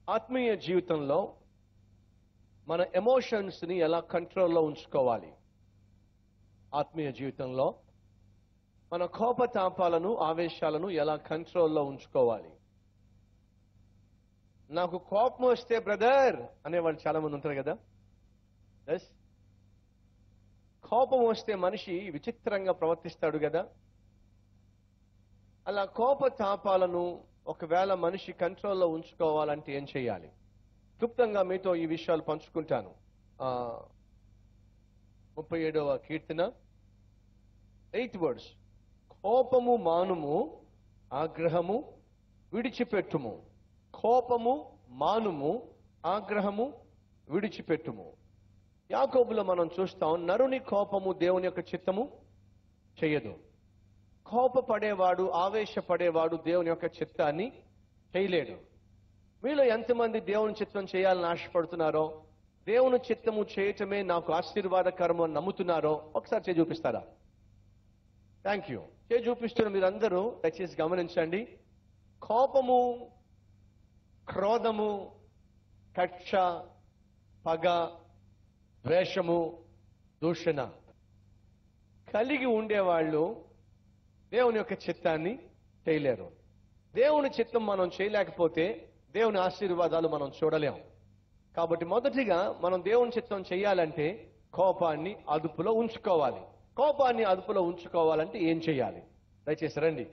ఆత్మీయ జీవితంలో మన ఎమోషన్స్ని ఎలా కంట్రోల్లో ఉంచుకోవాలి ఆత్మీయ జీవితంలో మన కోపతాపాలను ఆవేశాలను ఎలా కంట్రోల్లో ఉంచుకోవాలి నాకు కోపం వస్తే బ్రదర్ అనేవాళ్ళు చాలా మంది ఉంటారు కదా ఎస్ కోపం వస్తే మనిషి విచిత్రంగా ప్రవర్తిస్తాడు కదా అలా కోపతాపాలను ఒకవేళ మనిషి కంట్రోల్లో ఉంచుకోవాలంటే ఏం చేయాలి క్లుప్తంగా మీతో ఈ విషయాలు పంచుకుంటాను ఆ, ముప్పై ఏడవ కీర్తన ఎయిత్ వర్డ్స్ కోపము మానుము ఆగ్రహము విడిచిపెట్టుము కోపము మానుము ఆగ్రహము విడిచిపెట్టుము యాకోబులో మనం చూస్తాం నరుని కోపము దేవుని యొక్క చిత్తము చేయదు కోపపడేవాడు ఆవేశపడేవాడు దేవుని యొక్క చిత్తాన్ని చేయలేడు మీలో ఎంతమంది దేవుని చిత్తం చేయాలని ఆశపడుతున్నారో దేవుని చిత్తము చేయటమే నాకు ఆశీర్వాదకరము అని నమ్ముతున్నారో ఒకసారి చేయి చూపిస్తారా థ్యాంక్ యూ చేయి చూపిస్తున్న మీరందరూ దయచేసి గమనించండి కోపము క్రోధము కక్ష పగ ద్వేషము దూషణ కలిగి ఉండేవాళ్ళు దేవుని యొక్క చిత్తాన్ని చేయలేరు దేవుని చిత్తం మనం చేయలేకపోతే దేవుని ఆశీర్వాదాలు మనం చూడలేం కాబట్టి మొదటిగా మనం దేవుని చిత్తం చేయాలంటే కోపాన్ని అదుపులో ఉంచుకోవాలి కోపాన్ని అదుపులో ఉంచుకోవాలంటే ఏం చేయాలి దయచేసి రండి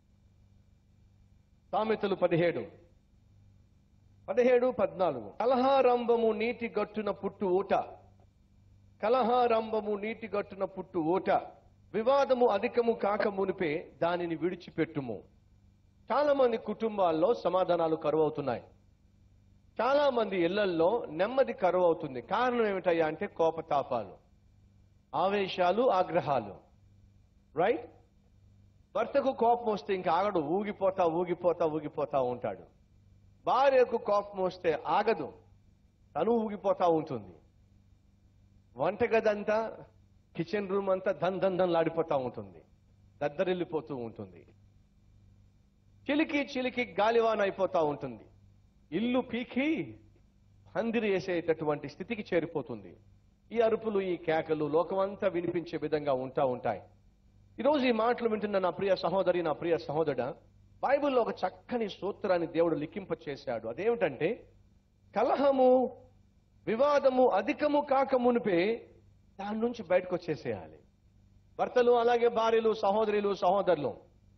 సామెతలు పదిహేడు పదిహేడు పద్నాలుగు కలహారంభము నీటి గట్టున పుట్టు ఊట కలహారంభము నీటి గట్టున పుట్టు ఊట వివాదము అధికము కాక మునిపే దానిని విడిచిపెట్టుము చాలా మంది కుటుంబాల్లో సమాధానాలు కరువు అవుతున్నాయి చాలా మంది ఇళ్లల్లో నెమ్మది కరువు అవుతుంది కారణం ఏమిటయ్యా అంటే కోపతాపాలు ఆవేశాలు ఆగ్రహాలు రైట్ భర్తకు కోపం వస్తే ఇంకా ఆగడు ఊగిపోతా ఊగిపోతా ఊగిపోతా ఉంటాడు భార్యకు కోపం వస్తే ఆగదు తను ఊగిపోతా ఉంటుంది వంటగది అంతా కిచెన్ రూమ్ అంతా ధన్ ధన్ ధన్ లాడిపోతా ఉంటుంది దద్దరిల్లిపోతూ ఉంటుంది చిలికి చిలికి గాలివాన అయిపోతా ఉంటుంది ఇల్లు పీకి పందిరి వేసేటటువంటి స్థితికి చేరిపోతుంది ఈ అరుపులు ఈ కేకలు లోకమంతా వినిపించే విధంగా ఉంటా ఉంటాయి ఈరోజు ఈ మాటలు వింటున్న నా ప్రియ సహోదరి నా ప్రియ సహోదరుడ బైబిల్లో ఒక చక్కని సూత్రాన్ని దేవుడు లిఖింప చేశాడు అదేమిటంటే కలహము వివాదము అధికము కాక మునిపే దాని నుంచి బయటకు వచ్చేసేయాలి భర్తలు అలాగే భార్యలు సహోదరులు సహోదరులు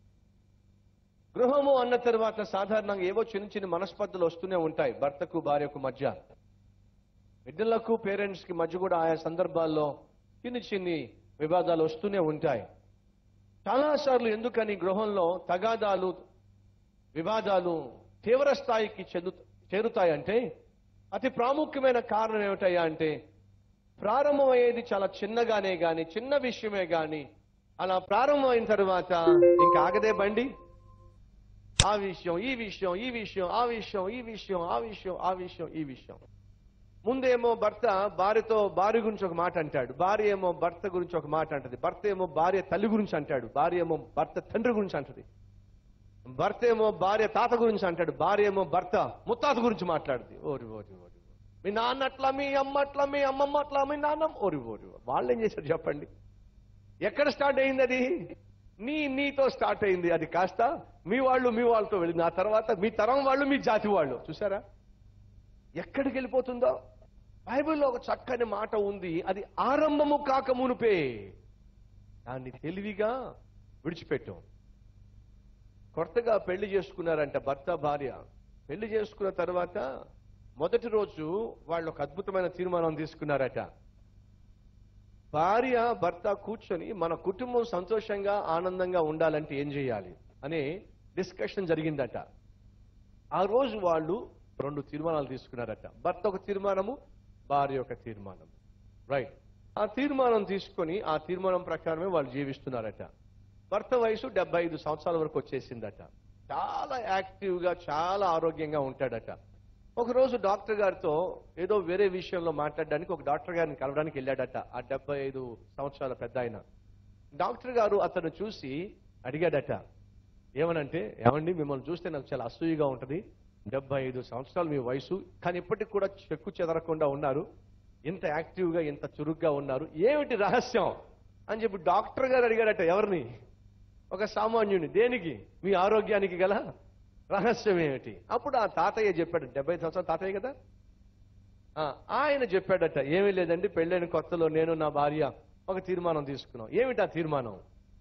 గృహము అన్న తర్వాత సాధారణంగా ఏవో చిన్న చిన్న మనస్పర్ధలు వస్తూనే ఉంటాయి భర్తకు భార్యకు మధ్య బిడ్డలకు పేరెంట్స్ కి మధ్య కూడా ఆయా సందర్భాల్లో చిన్ని చిన్ని వివాదాలు వస్తూనే ఉంటాయి చాలాసార్లు ఎందుకని గృహంలో తగాదాలు వివాదాలు తీవ్ర స్థాయికి చెందు చేరుతాయంటే అతి ప్రాముఖ్యమైన కారణం ఏమిటయ్యా అంటే ప్రారంభమయ్యేది చాలా చిన్నగానే గాని చిన్న విషయమే గాని అలా ప్రారంభమైన తర్వాత ఇంకా ఆగదే బండి ఆ విషయం ఈ విషయం ఈ విషయం ఆ విషయం ఈ విషయం ఆ విషయం ఆ విషయం ఈ విషయం ముందేమో భర్త భార్యతో భార్య గురించి ఒక మాట అంటాడు భార్య ఏమో భర్త గురించి ఒక మాట అంటది భర్త ఏమో భార్య తల్లి గురించి అంటాడు భార్య ఏమో భర్త తండ్రి గురించి అంటది భర్త ఏమో భార్య తాత గురించి అంటాడు భార్య ఏమో భర్త ముత్తాత గురించి మాట్లాడుతుంది ఓరి ఓరి ఓరి మీ నాన్న అట్లా మీ అమ్మ అట్లా మీ అమ్మమ్మ అట్లా మీ నాన్న ఓరి ఓరి వాళ్ళు ఏం చేశారు చెప్పండి ఎక్కడ స్టార్ట్ అయింది అది నీ నీతో స్టార్ట్ అయింది అది కాస్త మీ వాళ్ళు మీ వాళ్ళతో వెళ్ళింది ఆ తర్వాత మీ తరం వాళ్ళు మీ జాతి వాళ్ళు చూసారా ఎక్కడికి వెళ్ళిపోతుందో బైబిల్లో ఒక చక్కని మాట ఉంది అది ఆరంభము కాక మునుపే దాన్ని తెలివిగా విడిచిపెట్టాం కొత్తగా పెళ్లి చేసుకున్నారంట భర్త భార్య పెళ్లి చేసుకున్న తర్వాత మొదటి రోజు వాళ్ళు ఒక అద్భుతమైన తీర్మానం తీసుకున్నారట భార్య భర్త కూర్చొని మన కుటుంబం సంతోషంగా ఆనందంగా ఉండాలంటే ఏం చేయాలి అనే డిస్కషన్ జరిగిందట ఆ రోజు వాళ్ళు రెండు తీర్మానాలు తీసుకున్నారట భర్త ఒక తీర్మానము భార్య ఒక తీర్మానం రైట్ ఆ తీర్మానం తీసుకొని ఆ తీర్మానం ప్రకారమే వాళ్ళు జీవిస్తున్నారట భర్త వయసు డెబ్బై ఐదు సంవత్సరాల వరకు వచ్చేసిందట చాలా యాక్టివ్ గా చాలా ఆరోగ్యంగా ఉంటాడట ఒక రోజు డాక్టర్ గారితో ఏదో వేరే విషయంలో మాట్లాడడానికి ఒక డాక్టర్ గారిని కలవడానికి వెళ్ళాడట ఆ డెబ్బై ఐదు సంవత్సరాల పెద్ద ఆయన డాక్టర్ గారు అతను చూసి అడిగాడట ఏమనంటే ఏమండి మిమ్మల్ని చూస్తే నాకు చాలా అసూయగా ఉంటది డెబ్బై ఐదు సంవత్సరాలు మీ వయసు కానీ ఇప్పటికి కూడా చెక్కు చెదరకుండా ఉన్నారు ఇంత యాక్టివ్గా ఇంత చురుగ్గా ఉన్నారు ఏమిటి రహస్యం అని చెప్పి డాక్టర్ గారు అడిగారట ఎవరిని ఒక సామాన్యుని దేనికి మీ ఆరోగ్యానికి గల రహస్యం ఏమిటి అప్పుడు ఆ తాతయ్య చెప్పాడు డెబ్బై సంవత్సరాలు తాతయ్య కదా ఆ, ఆయన చెప్పాడట ఏమీ లేదండి పెళ్ళైన కొత్తలో నేను నా భార్య ఒక తీర్మానం తీసుకున్నాం ఏమిటి ఆ తీర్మానం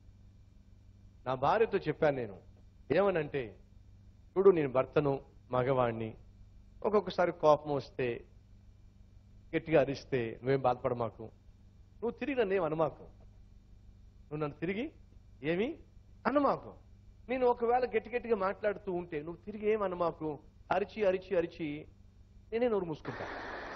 నా భార్యతో చెప్పాను నేను ఏమనంటే చూడు నేను భర్తను మగవాణ్ణి ఒక్కొక్కసారి కోపం వస్తే గట్టిగా అరిస్తే నువ్వేం బాధపడ మాకు నువ్వు తిరిగి నన్ను ఏం అనమాకు నువ్వు నన్ను తిరిగి ఏమి అనమాకు నేను ఒకవేళ గట్టి గట్టిగా మాట్లాడుతూ ఉంటే నువ్వు తిరిగి ఏం అనమాకు అరిచి అరిచి అరిచి నేనే నోరు మూసుకుంటా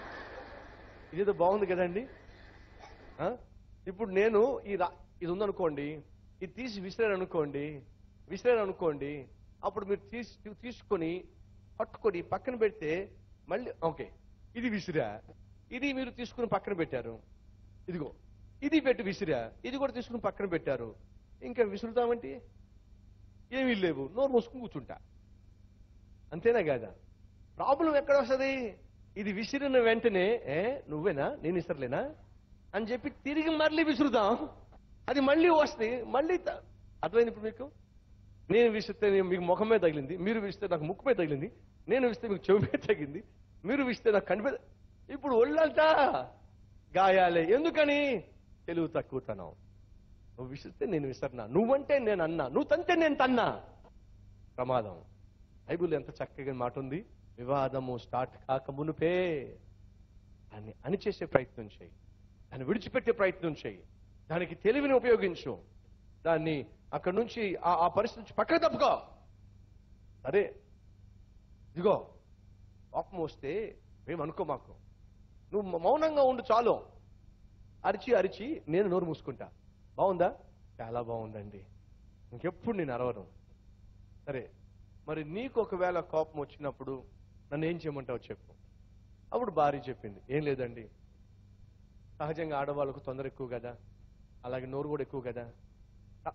ఇదేదో బాగుంది కదండి ఆ? ఇప్పుడు నేను ఈ రా ఇది ఉందనుకోండి ఇది తీసి విసిరాను అనుకోండి విసిరాను అనుకోండి అప్పుడు మీరు తీసి తీసుకొని పట్టుకొని పక్కన పెడితే మళ్ళీ ఓకే ఇది విసిరా ఇది మీరు తీసుకుని పక్కన పెట్టారు ఇదిగో ఇది పెట్టి విసిరా ఇది కూడా తీసుకుని పక్కన పెట్టారు ఇంకా విసురుతామంటే ఏమీ లేవు నోరు మూసుకుని కూర్చుంటా అంతేనా కాదా ప్రాబ్లం ఎక్కడ వస్తుంది ఇది విసిరిన వెంటనే ఏ నువ్వేనా నేను విసరలేనా అని చెప్పి తిరిగి మళ్ళీ విసురుదాం అది మళ్ళీ వస్తుంది మళ్ళీ త- అర్థమైంది ఇప్పుడు మీకు నేను విసిరితే నేను మీకు ముఖం మీద తగిలింది మీరు విసిస్తే నాకు ముక్కు మీద తగిలింది నేను విసిస్తే మీకు చెవి మీద తగిలింది మీరు విసిస్తే నాకు కనిపి ఇప్పుడు ఒళ్ళంతా గాయాలే ఎందుకని తెలుగు తక్కువతనం నువ్వు విసిరితే నేను విసరనా నువ్వంటే నేను అన్నా నువ్వు తంతే నేను తన్నా ప్రమాదం బైబిల్ ఎంత చక్కగా మాట ఉంది వివాదము స్టార్ట్ కాక మునుపే దాన్ని అణిచేసే ప్రయత్నం చేయి దాన్ని విడిచిపెట్టే ప్రయత్నం చేయి దానికి తెలివిని ఉపయోగించు దాన్ని అక్కడి నుంచి ఆ ఆ పరిస్థితి నుంచి పక్కన తప్పుకో సరే ఇదిగో కోపం వస్తే ఏమనుకో మాకు నువ్వు మౌనంగా ఉండు చాలు అరిచి అరిచి నేను నోరు మూసుకుంటా బాగుందా చాలా బాగుందండి ఇంకెప్పుడు నేను అరవను సరే మరి నీకు ఒకవేళ కోపం వచ్చినప్పుడు నన్ను ఏం చేయమంటావు చెప్పు అప్పుడు భార్య చెప్పింది ఏం లేదండి సహజంగా ఆడవాళ్ళకు తొందర ఎక్కువ కదా అలాగే నోరు కూడా ఎక్కువ కదా ఆ.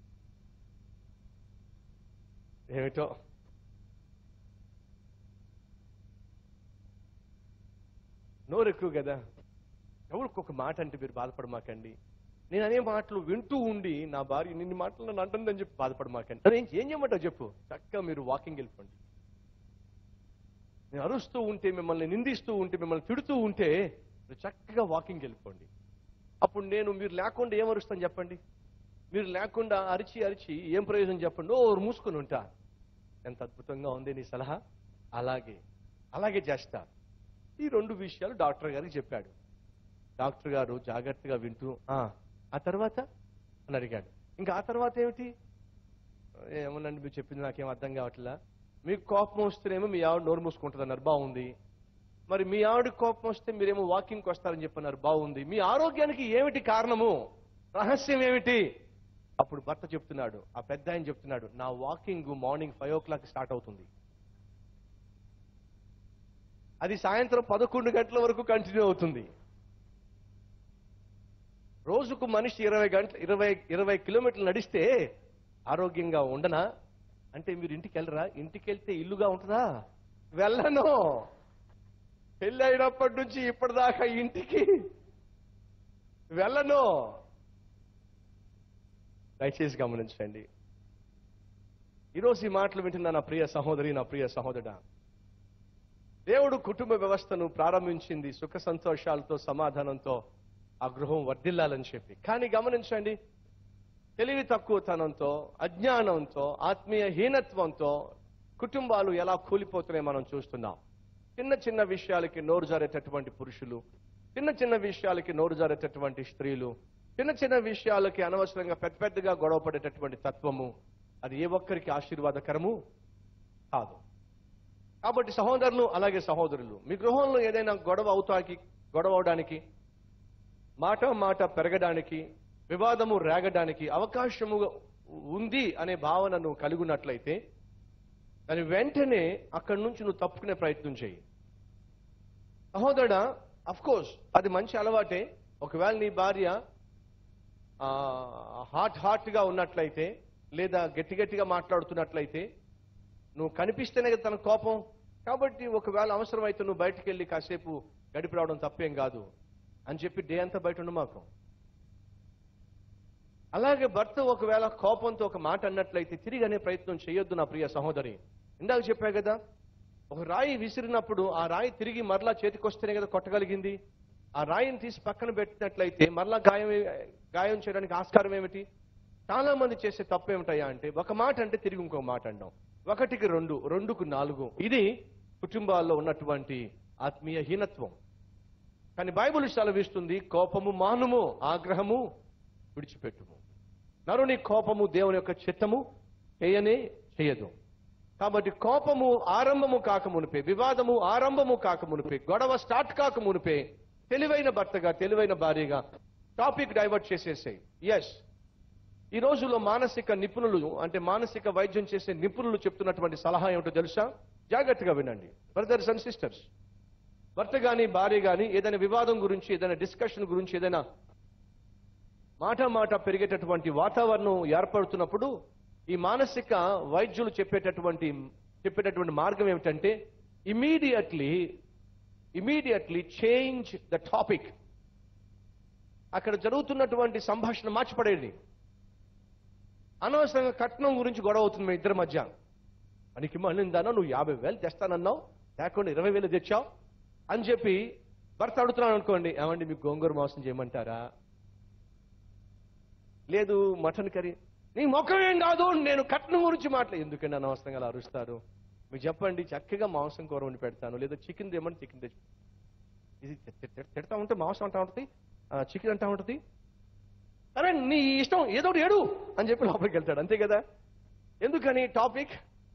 ఏమిటో నోరు ఎక్కువ కదా ఎవరికి ఒక మాట అంటే మీరు బాధపడమాకండి నేను అనే మాటలు వింటూ ఉండి నా భార్య నిన్ని మాటలు నన్ను అంటుందని చెప్పి బాధపడమాకండి సరే, ఏం ఏం చేయమంటావు చెప్పు చక్కగా మీరు వాకింగ్ వెళ్ళిపోండి నేను అరుస్తూ ఉంటే మిమ్మల్ని నిందిస్తూ ఉంటే మిమ్మల్ని తిడుతూ ఉంటే మీరు చక్కగా వాకింగ్ వెళ్ళిపోండి అప్పుడు నేను మీరు లేకుండా ఏం అరుస్తాను చెప్పండి మీరు లేకుండా అరిచి అరిచి ఏం ప్రయోజనం చెప్పండి ఓ మూసుకొని ఉంటా ఎంత అద్భుతంగా ఉంది నీ సలహా అలాగే అలాగే చేస్తా ఈ రెండు విషయాలు డాక్టర్ గారికి చెప్పాడు డాక్టర్ గారు జాగ్రత్తగా వింటూ "ఆ, ఆ తర్వాత అని అడిగాడు ఇంకా ఆ తర్వాత ఏమిటి ఏమోనండి మీరు చెప్పింది నాకేం అర్థం కావట్లా మీకు కోపం వస్తేనేమో మీ ఆవిడ నోరు మూసుకుంటుంది అన్నారు బాగుంది మరి మీ ఆవిడ కోపం వస్తే మీరేమో వాకింగ్కి వస్తారని చెప్పన్నారు బాగుంది మీ ఆరోగ్యానికి ఏమిటి కారణము రహస్యం ఏమిటి అప్పుడు భర్త చెప్తున్నాడు ఆ పెద్ద ఆయన చెప్తున్నాడు నా walking morning five o'clock start అవుతుంది అది సాయంత్రం పదకొండు గంటల వరకు కంటిన్యూ అవుతుంది రోజుకు మనిషి ఇరవై గంటల ఇరవై ఇరవై కిలోమీటర్లు నడిస్తే ఆరోగ్యంగా ఉండనా అంటే మీరు ఇంటికి వెళ్ళరా ఇంటికి వెళ్తే ఇల్లుగా ఉంటుందా వెళ్ళను పెళ్ళి అయినప్పటి నుంచి ఇప్పటిదాకా ఇంటికి వెళ్ళను దయచేసి గమనించండి ఈరోజు ఈ మాటలు వింటున్న నా ప్రియ సహోదరి నా ప్రియ సహోదరుడా దేవుడు కుటుంబ వ్యవస్థను ప్రారంభించింది సుఖ సంతోషాలతో సమాధానంతో ఆ గృహం వర్ధిల్లాలని చెప్పి కానీ గమనించండి తెలివి తక్కువతనంతో అజ్ఞానంతో ఆత్మీయ హీనత్వంతో కుటుంబాలు ఎలా కూలిపోతున్నాయి మనం చూస్తున్నాం చిన్న చిన్న విషయాలకి నోరు జారేటటువంటి పురుషులు చిన్న చిన్న విషయాలకి నోరు జారేటటువంటి స్త్రీలు చిన్న చిన్న విషయాలకి అనవసరంగా పెద్ద పెద్దగా గొడవ పడేటటువంటి తత్వము అది ఏ ఒక్కరికి ఆశీర్వాదకరము కాదు కాబట్టి సహోదరులు అలాగే సహోదరులు మీ గృహంలో ఏదైనా గొడవ అవుతాకి గొడవ అవడానికి మాట మాట పెరగడానికి వివాదము రేగడానికి అవకాశము ఉంది అనే భావన నువ్వు కలిగి ఉన్నట్లయితే దాని వెంటనే అక్కడి నుంచి నువ్వు తప్పుకునే ప్రయత్నం చేయి సహోదరుడా అఫ్ కోర్స్ అది మంచి అలవాటే ఒకవేళ నీ భార్య హాట్ హాట్ గా ఉన్నట్లయితే లేదా గట్టి గట్టిగా మాట్లాడుతున్నట్లయితే నువ్వు కనిపిస్తేనే కదా తన కోపం కాబట్టి ఒకవేళ అవసరమైతే నువ్వు బయటికి వెళ్ళి కాసేపు గడిపి రావడం తప్పేం కాదు అని చెప్పి డే అంతా బయట ఉండు మాకు అలాగే భర్త ఒకవేళ కోపంతో ఒక మాట అన్నట్లయితే తిరిగి అనే ప్రయత్నం చేయొద్దు నా ప్రియ సహోదరి ఇందాక చెప్పా కదా ఒక రాయి విసిరినప్పుడు ఆ రాయి తిరిగి మరలా చేతికొస్తేనే కదా కొట్టగలిగింది ఆ రాయిని తీసి పక్కన పెట్టినట్లయితే మరలా గాయం గాయం చేయడానికి ఆస్కారం ఏమిటి చాలా మంది చేసే తప్పు ఏమిటయ్యా అంటే ఒక మాట అంటే తిరిగి ఇంకో మాట అంటాం ఒకటికి రెండు రెండుకు నాలుగు ఇది కుటుంబాల్లో ఉన్నటువంటి ఆత్మీయ హీనత్వం కానీ బైబిల్ సెలవిస్తుంది కోపము మానుము ఆగ్రహము విడిచిపెట్టుము నరుని కోపము దేవుని యొక్క చిత్తము చేయనే చేయదు కాబట్టి కోపము ఆరంభము కాక మునిపే వివాదము ఆరంభము కాక మునిపే గొడవ స్టార్ట్ కాక మునిపే తెలివైన భర్తగా తెలివైన భార్యగా టాపిక్ డైవర్ట్ చేసేసాయి ఎస్ ఈ రోజుల్లో మానసిక నిపుణులు అంటే మానసిక వైద్యం చేసే నిపుణులు చెప్తున్నటువంటి సలహా ఏమిటో తెలుసా జాగ్రత్తగా వినండి బ్రదర్స్ అండ్ సిస్టర్స్ భర్త గాని భార్య గాని ఏదైనా వివాదం గురించి ఏదైనా డిస్కషన్ గురించి ఏదైనా మాట మాట పెరిగేటటువంటి వాతావరణం ఏర్పడుతున్నప్పుడు ఈ మానసిక వైద్యులు చెప్పేటటువంటి చెప్పేటటువంటి మార్గం ఏమిటంటే immediately immediately change the topic అక్కడ జరుగుతున్నటువంటి సంభాషణ మార్చిపడేది అనవసరంగా కట్నం గురించి గొడవ అవుతుంది మీ ఇద్దరి మధ్య మనకి మళ్ళిందానో నువ్వు యాభై వేలు తెస్తానన్నావు లేకుండా ఇరవై వేలు తెచ్చావు అని చెప్పి భర్త అడుగుతున్నాను అనుకోండి ఏమండి మీకు గోంగూర మోసం చేయమంటారా లేదు మటన్ కర్రీ నీ మొఖం ఏం కాదు నేను కట్నం గురించి మాట్లాడు ఎందుకండి అనవసరంగా అలా అరుస్తారు మీరు చెప్పండి చక్కగా మాంసం కూర వండి పెడతాను లేదా చికెన్ తెమ్మని చికెన్ తెచ్చు ఇది తి- తి- తి- తిడతా ఉంటే మాంసం అంటా ఉంటుంది చికెన్ అంటా ఉంటుంది అరే నీ ఇష్టం ఏదో ఒకటి ఏడు అని చెప్పి లోపలికి వెళ్తాడు అంతే కదా ఎందుకని టాపిక్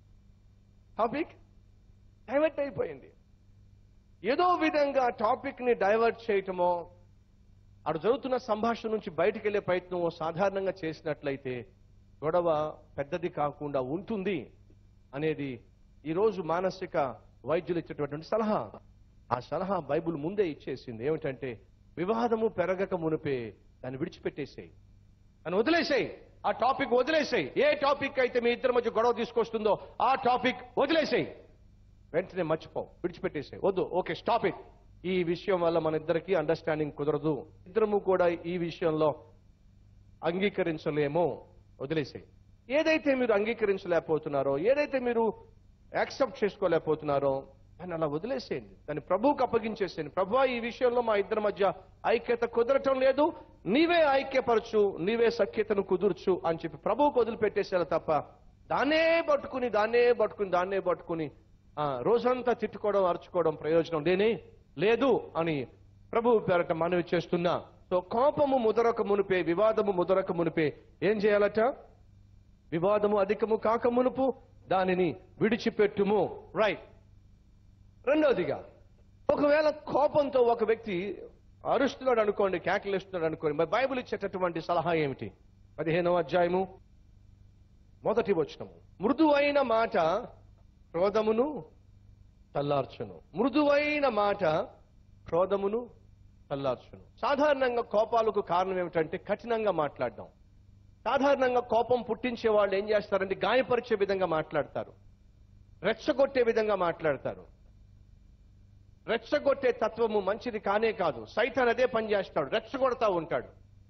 టాపిక్ డైవర్ట్ అయిపోయింది ఏదో విధంగా టాపిక్ ని డైవర్ట్ చేయటమో అక్కడ జరుగుతున్న సంభాషణ నుంచి బయటికి వెళ్ళే ప్రయత్నం సాధారణంగా చేసినట్లయితే గొడవ పెద్దది కాకుండా ఉంటుంది అనేది ఈరోజు మానసిక వైద్యులు ఇచ్చేటటువంటి సలహా ఆ సలహా బైబిల్ ముందే ఇచ్చేసింది ఏమిటంటే వివాదము పెరగక మునిపే దాన్ని విడిచిపెట్టేసేయి అని వదిలేసేయి ఆ టాపిక్ వదిలేసేయి ఏ టాపిక్ అయితే మీ ఇద్దరి మధ్య గొడవ తీసుకొస్తుందో ఆ టాపిక్ వదిలేసేయి వెంటనే మర్చిపో విడిచిపెట్టేసాయి వద్దు ఓకే స్టాప్ ఇట్ ఈ విషయం వల్ల మన ఇద్దరికి అండర్స్టాండింగ్ కుదరదు ఇద్దరము కూడా ఈ విషయంలో అంగీకరించలేమో వదిలేసాయి ఏదైతే మీరు అంగీకరించలేకపోతున్నారో ఏదైతే మీరు యాక్సెప్ట్ చేసుకోలేకపోతున్నారో దాన్ని అలా వదిలేసేయండి దాన్ని ప్రభువుకు అప్పగించేసేయండి ప్రభు ఈ విషయంలో మా ఇద్దరి మధ్య ఐక్యత కుదరటం లేదు నీవే ఐక్యపరచు నీవే సఖ్యతను కుదుర్చు అని చెప్పి ప్రభువుకు వదిలిపెట్టేసారు తప్ప దాన్నే పట్టుకుని దాన్నే పట్టుకుని దాన్నే పట్టుకుని ఆ, రోజంతా తిట్టుకోవడం అరుచుకోవడం ప్రయోజనం లేనే లేదు అని ప్రభు పేరట మనవి చేస్తున్నా సో కోపము ముదరక మునిపే వివాదము ముదరక మునిపే ఏం చేయాలట వివాదము అధికము కాక మునుపు దానిని విడిచిపెట్టుము రైట్ రెండవదిగా ఒకవేళ కోపంతో ఒక వ్యక్తి అరుస్తున్నాడు అనుకోండి కేకలేస్తున్నాడు అనుకోండి మరి బైబిల్ ఇచ్చేటటువంటి సలహా ఏమిటి పదిహేనవ అధ్యాయము మొదటి వచనము మృదువైన మాట క్రోధమును చల్లార్చును మృదువైన మాట క్రోధమును చల్లార్చును సాధారణంగా కోపాలకు కారణం ఏమిటంటే కఠినంగా మాట్లాడడం సాధారణంగా కోపం పుట్టించే వాళ్ళు ఏం చేస్తారంటే గాయపరిచే విధంగా మాట్లాడతారు రెచ్చగొట్టే విధంగా మాట్లాడతారు రెచ్చగొట్టే తత్వము మంచిది కానే కాదు సైతాన్ అదే పని చేస్తాడు రెచ్చగొడతా ఉంటాడు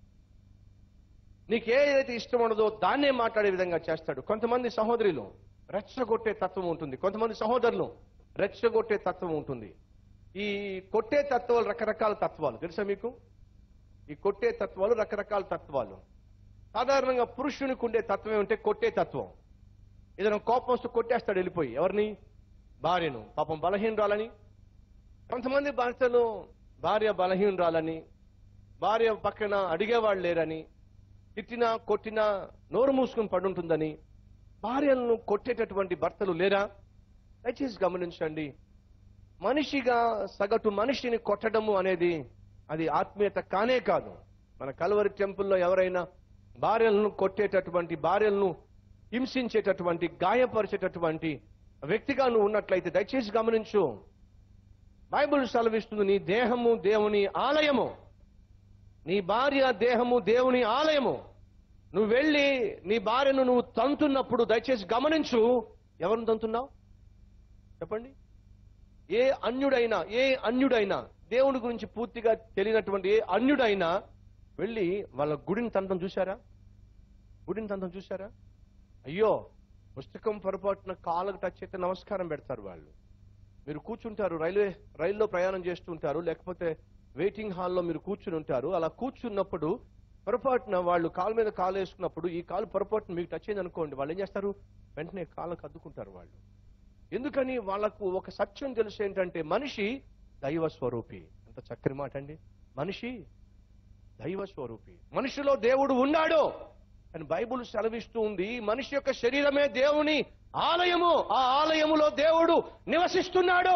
నీకు ఏదైతే ఇష్టం ఉండదో దాన్నే మాట్లాడే విధంగా చేస్తాడు కొంతమంది సహోదరులు రెచ్చగొట్టే తత్వం ఉంటుంది కొంతమంది సహోదరులు రెచ్చగొట్టే తత్వం ఉంటుంది ఈ కొట్టే తత్వాలు రకరకాల తత్వాలు తెలుసా మీకు ఈ కొట్టే తత్వాలు రకరకాల తత్వాలు సాధారణంగా పురుషునికి ఉండే తత్వం ఏమంటే కొట్టే తత్వం ఏదైనా కోపం వస్తే కొట్టేస్తాడు వెళ్ళిపోయి ఎవరిని భార్యను పాపం బలహీనరాలని కొంతమంది భర్తలు భార్య బలహీనరాలని భార్య పక్కన అడిగేవాళ్ళు లేరని తిట్టినా కొట్టినా నోరు మూసుకుని పడుంటుందని భార్యలను కొట్టేటటువంటి భర్తలు లేరా దయచేసి గమనించండి మనిషిగా సగటు మనిషిని కొట్టడము అనేది అది ఆత్మీయత కానే కాదు మన కలవరి టెంపుల్లో ఎవరైనా భార్యలను కొట్టేటటువంటి భార్యలను హింసించేటటువంటి గాయపరిచేటటువంటి వ్యక్తిగా నువ్వు ఉన్నట్లయితే దయచేసి గమనించు బైబిల్ సెలవిస్తుంది నీ దేహము దేవుని ఆలయము నీ భార్య దేహము దేవుని ఆలయము నువ్వు వెళ్ళి నీ భార్యను నువ్వు తంతున్నప్పుడు దయచేసి గమనించు ఎవరిని తంతున్నావు చెప్పండి ఏ అన్యుడైనా ఏ అన్యుడైనా దేవుని గురించి పూర్తిగా తెలియనటువంటి ఏ అన్యుడైనా వెళ్ళి వాళ్ళ గుడిని తంతం చూశారా గుడిని తంతం చూశారా అయ్యో పుస్తకం పొరపాటున కాళ్ళకు టచ్ అయితే నమస్కారం పెడతారు వాళ్ళు మీరు కూర్చుంటారు రైల్వే రైల్లో ప్రయాణం చేస్తుంటారు లేకపోతే వెయిటింగ్ హాల్లో మీరు కూర్చుని ఉంటారు అలా కూర్చున్నప్పుడు పొరపాటున వాళ్ళు కాలు మీద కాలు వేసుకున్నప్పుడు ఈ కాలు పొరపాటున మీకు టచ్ అయింది అనుకోండి వాళ్ళు ఏం చేస్తారు వెంటనే కాళ్ళకు అద్దుకుంటారు వాళ్ళు ఎందుకని వాళ్ళకు ఒక సత్యం తెలుసు ఏంటంటే మనిషి దైవ స్వరూపి అంత చక్కని మాట అండి మనిషి దైవ స్వరూపి మనిషిలో దేవుడు ఉన్నాడు అని బైబుల్ సెలవిస్తూ ఉంది మనిషి యొక్క శరీరమే దేవుని ఆలయము ఆ ఆలయములో దేవుడు నివసిస్తున్నాడు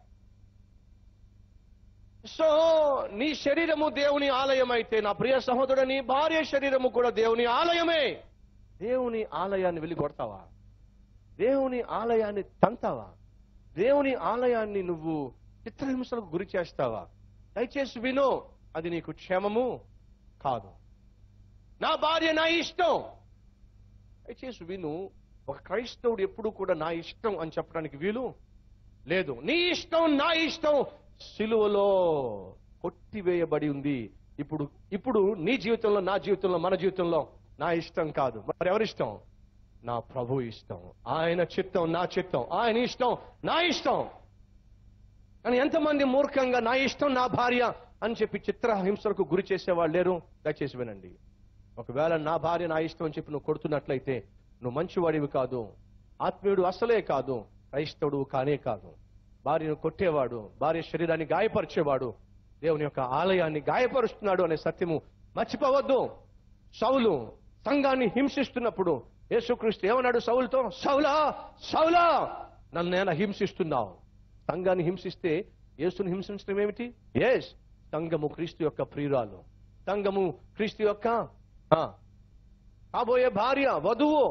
సో నీ శరీరము దేవుని ఆలయం అయితే నా ప్రియ సహోదరుడు నీ భార్య శరీరము కూడా దేవుని ఆలయమే దేవుని ఆలయాన్ని వెళ్ళి కొడతావా దేవుని ఆలయాన్ని తంతావా దేవుని ఆలయాన్ని నువ్వు చిత్రహింసలకు గురి చేస్తావా దయచేసి విను అది నీకు క్షేమము కాదు నా భార్య నా ఇష్టం దయచేసి విను ఒక క్రైస్తవుడు ఎప్పుడు కూడా నా ఇష్టం అని చెప్పడానికి వీలు లేదు నీ ఇష్టం నా ఇష్టం సిలువలో కొట్టివేయబడి ఉంది ఇప్పుడు ఇప్పుడు నీ జీవితంలో నా జీవితంలో మన జీవితంలో నా ఇష్టం కాదు మరి ఎవరిష్టం నా ప్రభు ఇష్టం ఆయన చిత్తం నా చిత్తం ఆయన ఇష్టం నా ఇష్టం కానీ ఎంతమంది మూర్ఖంగా నా ఇష్టం నా భార్య అని చెప్పి చిత్రహింసలకు గురి చేసేవాళ్ళు లేరు దయచేసి వినండి ఒకవేళ నా భార్య నా ఇష్టం అని చెప్పి నువ్వు కొడుతున్నట్లయితే నువ్వు మంచివాడివి కాదు ఆత్మీయుడు అసలే కాదు క్రైస్తవుడు కానే కాదు భార్యను కొట్టేవాడు భార్య శరీరాన్ని గాయపరిచేవాడు దేవుని యొక్క ఆలయాన్ని గాయపరుస్తున్నాడు అనే సత్యము మర్చిపోవద్దు సౌలు సంఘాన్ని హింసిస్తున్నప్పుడు యేసుక్రీస్తు ఏమన్నాడు సౌలుతో సౌలా సౌలా నన్ను నేను హింసిస్తున్నావు సంఘాన్ని హింసిస్తే యేసుని హింసించడం ఏమిటి ఎస్ సంఘము క్రీస్తు యొక్క ప్రియురాలు సంఘము క్రీస్తు యొక్క ఆ, కాబోయే భార్య వధువు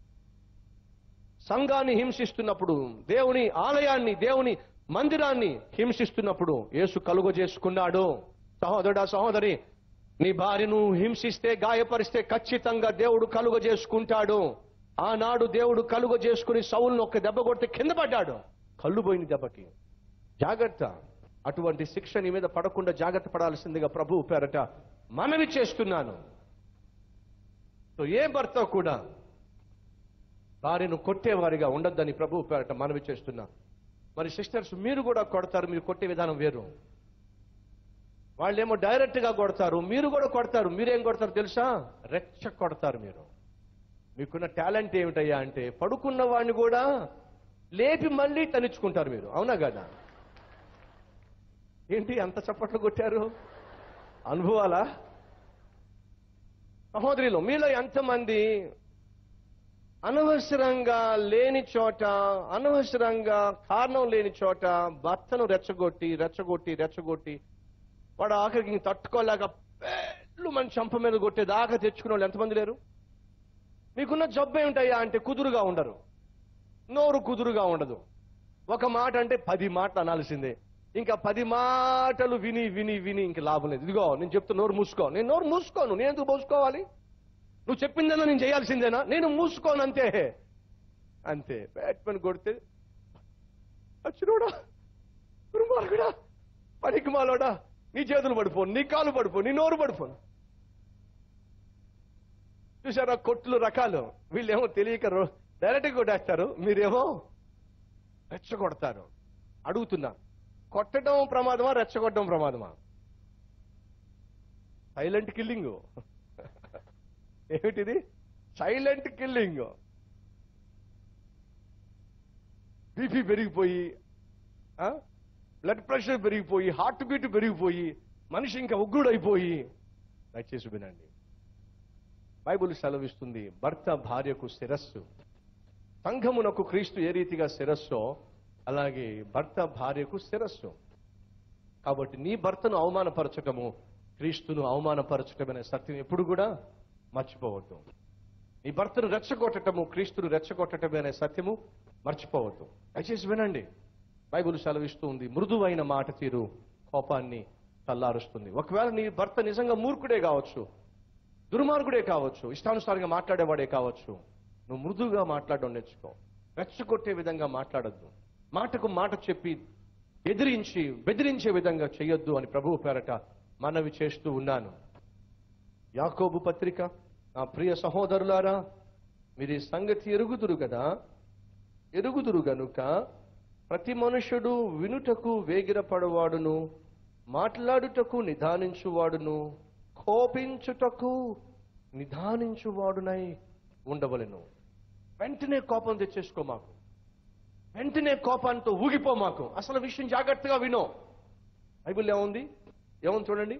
సంఘాన్ని హింసిస్తున్నప్పుడు దేవుని ఆలయాన్ని దేవుని మందిరాన్ని హింసిస్తున్నప్పుడు యేసు కలుగ చేసుకున్నాడు సహోదరుడా సహోదరి నీ భార్యను హింసిస్తే గాయపరిస్తే ఖచ్చితంగా దేవుడు కలుగ చేసుకుంటాడు ఆనాడు దేవుడు కలుగ చేసుకుని సౌలను ఒక దెబ్బ కొడితే కింద పడ్డాడు కళ్ళు పోయిన దెబ్బకి జాగ్రత్త అటువంటి శిక్ష నీ మీద పడకుండా జాగ్రత్త పడాల్సిందిగా ప్రభువు పేరట మనవి చేస్తున్నాను సో ఏ భర్త కూడా భార్యను కొట్టేవారిగా ఉండొద్దని ప్రభు పేరట మనవి చేస్తున్నా మరి సిస్టర్స్ మీరు కూడా కొడతారు మీరు కొట్టే విధానం వేరు వాళ్ళేమో డైరెక్ట్ గా కొడతారు మీరు కూడా కొడతారు మీరేం కొడతారు తెలుసా రెచ్చ కొడతారు మీరు మీకున్న టాలెంట్ ఏమిటయ్యా అంటే పడుకున్న వాడిని కూడా లేపి మళ్ళీ తనిచ్చుకుంటారు మీరు అవునా కదా ఏంటి అంత చప్పట్లు కొట్టారు అనుభవాలా సహోదరిలో మీలో ఎంతమంది అనవసరంగా లేని చోట అనవసరంగా కారణం లేని చోట భర్తను రెచ్చగొట్టి రెచ్చగొట్టి రెచ్చగొట్టి వాడు ఆఖరికి ఇంక తట్టుకోలేక పెళ్ళు మన చంప మీద కొట్టే దాకా తెచ్చుకున్న వాళ్ళు ఎంతమంది లేరు మీకున్న జబ్బు ఏమిటయ్యా అంటే కుదురుగా ఉండరు నోరు కుదురుగా ఉండదు ఒక మాట అంటే పది మాటలు అనాల్సిందే ఇంకా పది మాటలు విని విని విని ఇంక లాభం లేదు ఇదిగో నేను చెప్తా నోరు మూసుకో నేను నోరు మూసుకోను నేను ఎందుకు మూసుకోవాలి నువ్వు చెప్పిందన్నా నేను చేయాల్సిందేనా నేను మూసుకోను అంతే అంతే బ్యాట్మెన్ కొడితే అచ్చినోడా దుర్మార్గుడా పనికి మాలోడా నీ చేతులు పడిపోను నీ కాలు పడిపోను నీ నోరు పడిపోను చూసారా కొట్లు రకాలు వీళ్ళేమో తెలియక రో- డైరెక్ట్గా కొట్టేస్తారు మీరేమో రెచ్చగొడతారు అడుగుతున్నా కొట్టడం ప్రమాదమా రెచ్చగొట్టడం ప్రమాదమా సైలెంట్ కిల్లింగ్ ఏమిటిది సైలెంట్ కిల్లింగ్ బీపీ పెరిగిపోయి బ్లడ్ ప్రెషర్ పెరిగిపోయి హార్ట్ బీట్ పెరిగిపోయి మనిషి ఇంకా ఉగ్రుడైపోయి దయచేసి వినండి బైబుల్ సెలవిస్తుంది భర్త భార్యకు శిరస్సు సంఘమునకు క్రీస్తు ఏ రీతిగా శిరస్సో అలాగే భర్త భార్యకు శిరస్సు కాబట్టి నీ భర్తను అవమానపరచటము క్రీస్తును అవమానపరచటం అనే సత్యం ఎప్పుడు కూడా మర్చిపోవద్దు నీ భర్తను రెచ్చగొట్టటము క్రీస్తును రెచ్చగొట్టటమే అనే సత్యము మర్చిపోవద్దు దయచేసి వినండి బైబుల్ సెలవిస్తూ ఉంది మృదువైన మాట తీరు కోపాన్ని చల్లారుస్తుంది ఒకవేళ నీ భర్త నిజంగా మూర్ఖుడే కావచ్చు దుర్మార్గుడే కావచ్చు ఇష్టానుసారంగా మాట్లాడేవాడే కావచ్చు నువ్వు మృదువుగా మాట్లాడడం నేర్చుకో రెచ్చగొట్టే విధంగా మాట్లాడద్దు మాటకు మాట చెప్పి ఎదిరించి బెదిరించే విధంగా చేయొద్దు అని ప్రభువు పేరట మనవి చేస్తూ ఉన్నాను యాకోబు పత్రిక నా ప్రియ సహోదరులారా మీరు ఈ సంగతి ఎరుగుదురు కదా ఎరుగుదురు గనుక ప్రతి మనుషుడు వినుటకు వేగిరపడవాడును మాట్లాడుటకు నిదానించువాడును కోపించుటకు నిదానించువాడునై ఉండవలెను వెంటనే కోపం తెచ్చేసుకో మాకు వెంటనే కోపాంతో ఊగిపో మాకు అసలు విషయం జాగ్రత్తగా వినో బైబిల్ ఏముంది ఏముంది చూడండి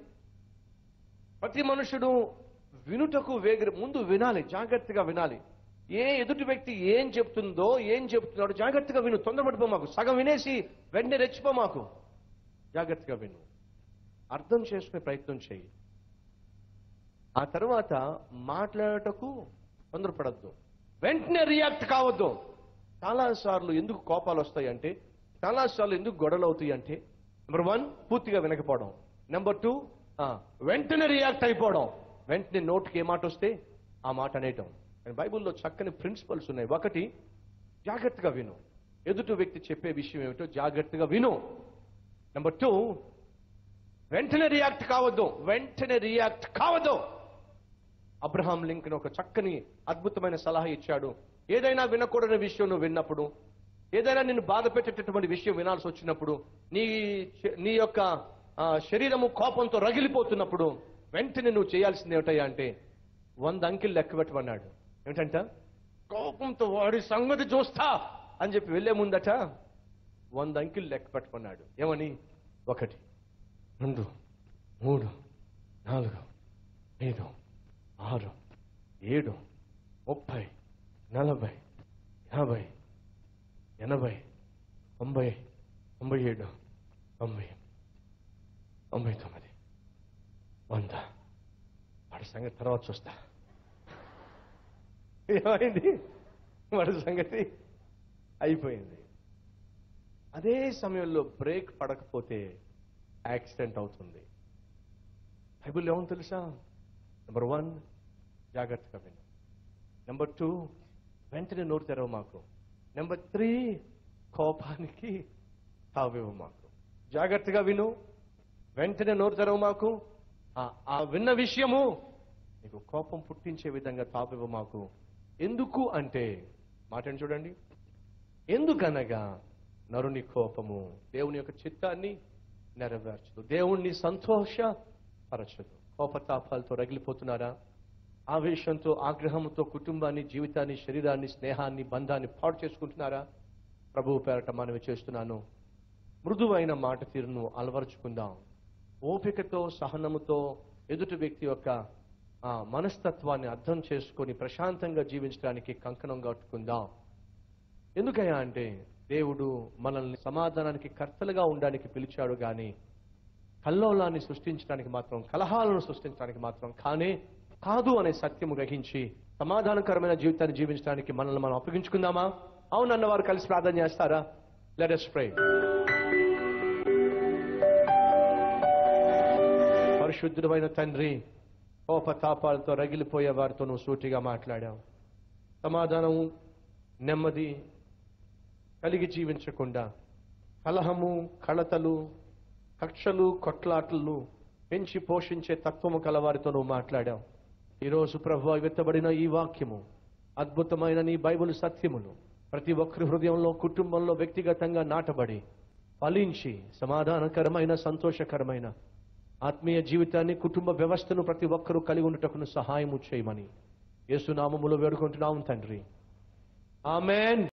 ప్రతి మనుషుడు వినుటకు వేగిరి ముందు వినాలి జాగ్రత్తగా వినాలి ఏ ఎదుటి వ్యక్తి ఏం చెప్తుందో ఏం చెప్తున్నాడో జాగ్రత్తగా విను తొందరపడిపో మాకు సగం వినేసి వెంటనే రెచ్చిపో మాకు జాగ్రత్తగా విను అర్థం చేసుకునే ప్రయత్నం చేయి ఆ తర్వాత మాట్లాడటకు తొందరపడద్దు వెంటనే రియాక్ట్ కావద్దు చాలాసార్లు ఎందుకు కోపాలు వస్తాయి అంటే చాలాసార్లు ఎందుకు గొడవలు అవుతాయి అంటే నెంబర్ వన్ పూర్తిగా వినకపోవడం నెంబర్ టూ వెంటనే రియాక్ట్ అయిపోవడం వెంటనే నోటికి ఏ మాట వస్తే ఆ మాట అనేయటం కానీ బైబిల్లో చక్కని ప్రిన్సిపల్స్ ఉన్నాయి ఒకటి జాగ్రత్తగా విను ఎదుటి వ్యక్తి చెప్పే విషయం ఏమిటో జాగ్రత్తగా విను నెంబర్ టూ వెంటనే రియాక్ట్ కావద్దు వెంటనే రియాక్ట్ కావద్దు అబ్రహాం లింకన్ ఒక చక్కని అద్భుతమైన సలహా ఇచ్చాడు ఏదైనా వినకూడని విషయం నువ్వు విన్నప్పుడు ఏదైనా నిన్ను బాధ పెట్టేటటువంటి విషయం వినాల్సి వచ్చినప్పుడు నీ నీ యొక్క ఆ, శరీరము కోపంతో రగిలిపోతున్నప్పుడు వెంటనే నువ్వు చేయాల్సింది ఏమిటయ్యా అంటే వంద అంకెలు లెక్క పెట్టమన్నాడు ఏమిటంట కోపంతో వాడి సంగతి చూస్తా అని చెప్పి వెళ్లే ముందట వంద అంకెలు లెక్క పెట్టమన్నాడు ఏమని ఒకటి రెండు మూడు నాలుగు ఐదు ఆరు ఏడు ముప్పై నలభై యాభై ఎనభై తొంభై తొంభై ఏడు తొంభై తొంభై తొమ్మిది వంద వాడి సంగతి తర్వాత చూస్తా ఏమైంది వాడి సంగతి అయిపోయింది అదే సమయంలో బ్రేక్ పడకపోతే యాక్సిడెంట్ అవుతుంది బైబిల్ ఏమని తెలుసా నెంబర్ వన్ జాగ్రత్తగా విను నెంబర్ టూ వెంటనే నోరు తెరవు మాకు నెంబర్ త్రీ కోపానికి తావివ్వు మాకు జాగ్రత్తగా విను వెంటనే నోరు తెరవు మాకు ఆ- ఆ విన్న విషయము నీకు కోపం పుట్టించే విధంగా తావివ్వు మాకు ఎందుకు అంటే మాటని చూడండి ఎందుకనగా నరుని కోపము దేవుని యొక్క చిత్తాన్ని నెరవేర్చదు దేవుణ్ణి సంతోషపరచదు కోపతాపాలతో రగిలిపోతున్నారా ఆవేశంతో ఆగ్రహంతో కుటుంబాన్ని జీవితాన్ని శరీరాన్ని స్నేహాన్ని బంధాన్ని పాడు చేసుకుంటున్నారా ప్రభువు పేరట మనవి చేస్తున్నాను మృదువైన మాట తీరును అలవరుచుకుందాం ఓపికతో సహనముతో ఎదుటి వ్యక్తి యొక్క ఆ, మనస్తత్వాన్ని అర్థం చేసుకొని ప్రశాంతంగా జీవించడానికి కంకణం కట్టుకుందాం ఎందుకయ్యా అంటే దేవుడు మనల్ని సమాధానానికి కర్తలుగా ఉండడానికి పిలిచాడు గాని కల్లోలాన్ని సృష్టించడానికి మాత్రం కలహాలను సృష్టించడానికి మాత్రం కానే కాదు అనే సత్యము గ్రహించి సమాధానకరమైన జీవితాన్ని జీవించడానికి మనల్ని మనం అప్పగించుకుందామా అవునన్న వారు కలిసి ప్రార్థన చేస్తారా లెట్ us pray పరిశుద్ధుడమైన తండ్రి కోపతాపాలతో రగిలిపోయే వారితో నువ్వు సూటిగా మాట్లాడావు సమాధానము నెమ్మది కలిగి జీవించకుండా కలహము కళతలు కక్షలు కొట్లాటలు పెంచి పోషించే తత్వము కలవారితో నువ్వు మాట్లాడావు ఈరోజు ప్రభు విత్తబడిన ఈ వాక్యము అద్భుతమైన నీ బైబిల్ సత్యములు ప్రతి ఒక్కరి హృదయంలో కుటుంబంలో వ్యక్తిగతంగా నాటబడి ఫలించి సమాధానకరమైన సంతోషకరమైన ఆత్మీయ జీవితాన్ని కుటుంబ వ్యవస్థను ప్రతి ఒక్కరూ కలిగి ఉండటకును సహాయము చేయమని యేసునామములో వేడుకుంటున్నాము తండ్రి ఆమెన్